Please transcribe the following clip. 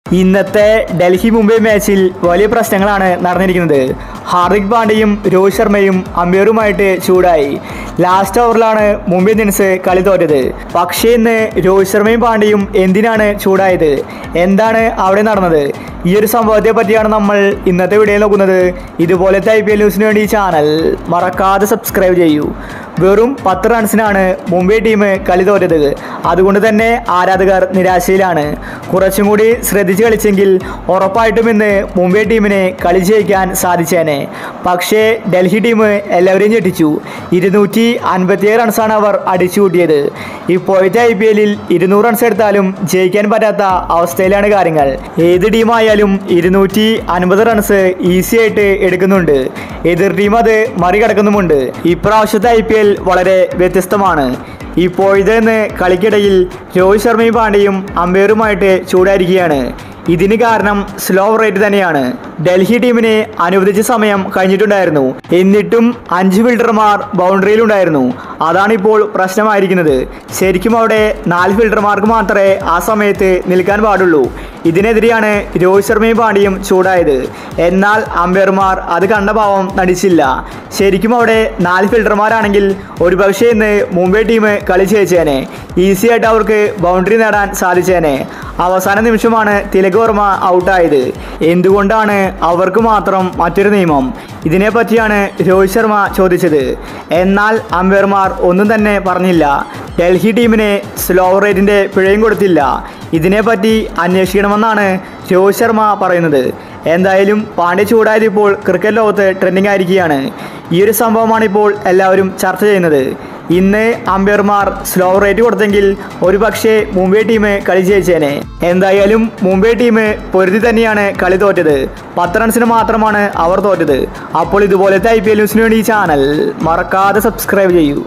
ഇന്നത്തെ ഡൽഹി മുംബൈ മാച്ചിൽ വലിയ പ്രശ്നങ്ങളാണ് നടന്നിരിക്കുന്നത് ഹാർദിക് പാണ്ഡ്യയും രോഹിത് ശർമ്മയും അമ്പയറുമായിട്ട് ചൂടായി ലാസ്റ്റ് ഓവറിലാണ് മുംബൈ ഇന്ത്യൻസ് കളി തോറ്റത് പക്ഷേ ഇന്ന് രോഹിത് ശർമ്മയും പാണ്ഡ്യയും എന്തിനാണ് ചൂടായത് എന്താണ് അവിടെ നടന്നത് ഈ ഒരു സംഭവത്തെ പറ്റിയാണ് നമ്മൾ ഇന്നത്തെ വീഡിയോയിൽ നോക്കുന്നത് ഇതുപോലത്തെ ഐ പി എൽ ന്യൂസിന് വേണ്ടി ഈ ചാനൽ മറക്കാതെ സബ്സ്ക്രൈബ് ചെയ്യൂ വെറും പത്ത് റൺസിനാണ് മുംബൈ ടീം കളി തോറ്റത് അതുകൊണ്ട് തന്നെ ആരാധകർ നിരാശയിലാണ് കുറച്ചും കൂടി ശ്രദ്ധിച്ച് കളിച്ചെങ്കിൽ ഉറപ്പായിട്ടും ഇന്ന് മുംബൈ ടീമിനെ കളി ജയിക്കാൻ സാധിച്ചേനെ പക്ഷേ ഡൽഹി ടീം എല്ലാവരെയും ഞെട്ടിച്ചു ഇരുന്നൂറ്റി അൻപത്തിയേഴ് റൺസാണ് അവർ അടിച്ചു കൂട്ടിയത് ഇപ്പോഴത്തെ ഐ പി എല്ലിൽ ഇരുന്നൂറ് റൺസ് എടുത്താലും ജയിക്കാൻ പറ്റാത്ത അവസ്ഥയിലാണ് കാര്യങ്ങൾ ഏത് ടീമായാലും ഇരുന്നൂറ്റി അൻപത് റൺസ് ഈസി ആയിട്ട് എടുക്കുന്നുണ്ട് എതിർ ടീം അത് മറികടക്കുന്നുമുണ്ട് ഇപ്രാവശ്യത്തെ ഐ പി എൽ വളരെ വ്യത്യസ്തമാണ് ഇപ്പോഴത്തെ കളിക്കിടയിൽ രോഹിത് ശർമ്മയും പാണ്ഡ്യയും അമ്പയറുമായിട്ട് ചൂടായിരിക്കുകയാണ് ഇതിന് കാരണം സ്ലോ റേറ്റ് തന്നെയാണ് ഡൽഹി ടീമിന് അനുവദിച്ച സമയം കഴിഞ്ഞിട്ടുണ്ടായിരുന്നു എന്നിട്ടും അഞ്ച് ഫിൽഡർമാർ ബൗണ്ടറിയിലുണ്ടായിരുന്നു അതാണിപ്പോൾ പ്രശ്നമായിരിക്കുന്നത് ശരിക്കും അവിടെ നാല് ഫിൽഡർമാർക്ക് മാത്രമേ ആ സമയത്ത് നിൽക്കാൻ പാടുള്ളൂ ഇതിനെതിരെയാണ് രോഹിത് ശർമ്മയും പാണ്ഡ്യയും ചൂടായത് എന്നാൽ അമ്പയർമാർ അത് കണ്ട ഭാവം നടിച്ചില്ല ശരിക്കും അവിടെ നാല് ഫിൽഡർമാരാണെങ്കിൽ ഒരുപക്ഷെ ഇന്ന് മുംബൈ ടീം കളി ജയിച്ചേനെ ഈസി ആയിട്ട് അവർക്ക് ബൗണ്ടറി നേടാൻ സാധിച്ചേനെ അവസാന നിമിഷമാണ് തിലക് വർമ്മ ഔട്ടായത് എന്തുകൊണ്ടാണ് അവർക്ക് മാത്രം മറ്റൊരു നിയമം ഇതിനെ പറ്റിയാണ് രോഹിത് ശർമ്മ ചോദിച്ചത് എന്നാൽ അമ്പയർമാർ ഒന്നും തന്നെ പറഞ്ഞില്ല ഡൽഹി ടീമിന് സ്ലോ റേറ്റിൻ്റെ പിഴയും കൊടുത്തില്ല ഇതിനെപ്പറ്റി അന്വേഷിക്കണമെന്നാണ് രോഹിത് ശർമ്മ പറയുന്നത് എന്തായാലും പാണ്ഡ്യ ചൂടായത് ഇപ്പോൾ ക്രിക്കറ്റ് ലോകത്ത് ട്രെൻഡിങ് ആയിരിക്കുകയാണ് ഈ ഒരു സംഭവമാണ് ഇപ്പോൾ എല്ലാവരും ചർച്ച ചെയ്യുന്നത് ഇന്ന് അമ്പയർമാർ സ്ലോ റേറ്റ് കൊടുത്തെങ്കിൽ ഒരു പക്ഷേ മുംബൈ ടീം കളി ജയിച്ചേനെ എന്തായാലും മുംബൈ ടീം പൊരുതി തന്നെയാണ് കളി തോറ്റത് പത്ത് റൺസിന് മാത്രമാണ് അവർ തോറ്റത് അപ്പോൾ ഇതുപോലത്തെ ഐ പി എൽ ന്യൂസിന് വേണ്ടി ഈ ചാനൽ മറക്കാതെ സബ്സ്ക്രൈബ് ചെയ്യൂ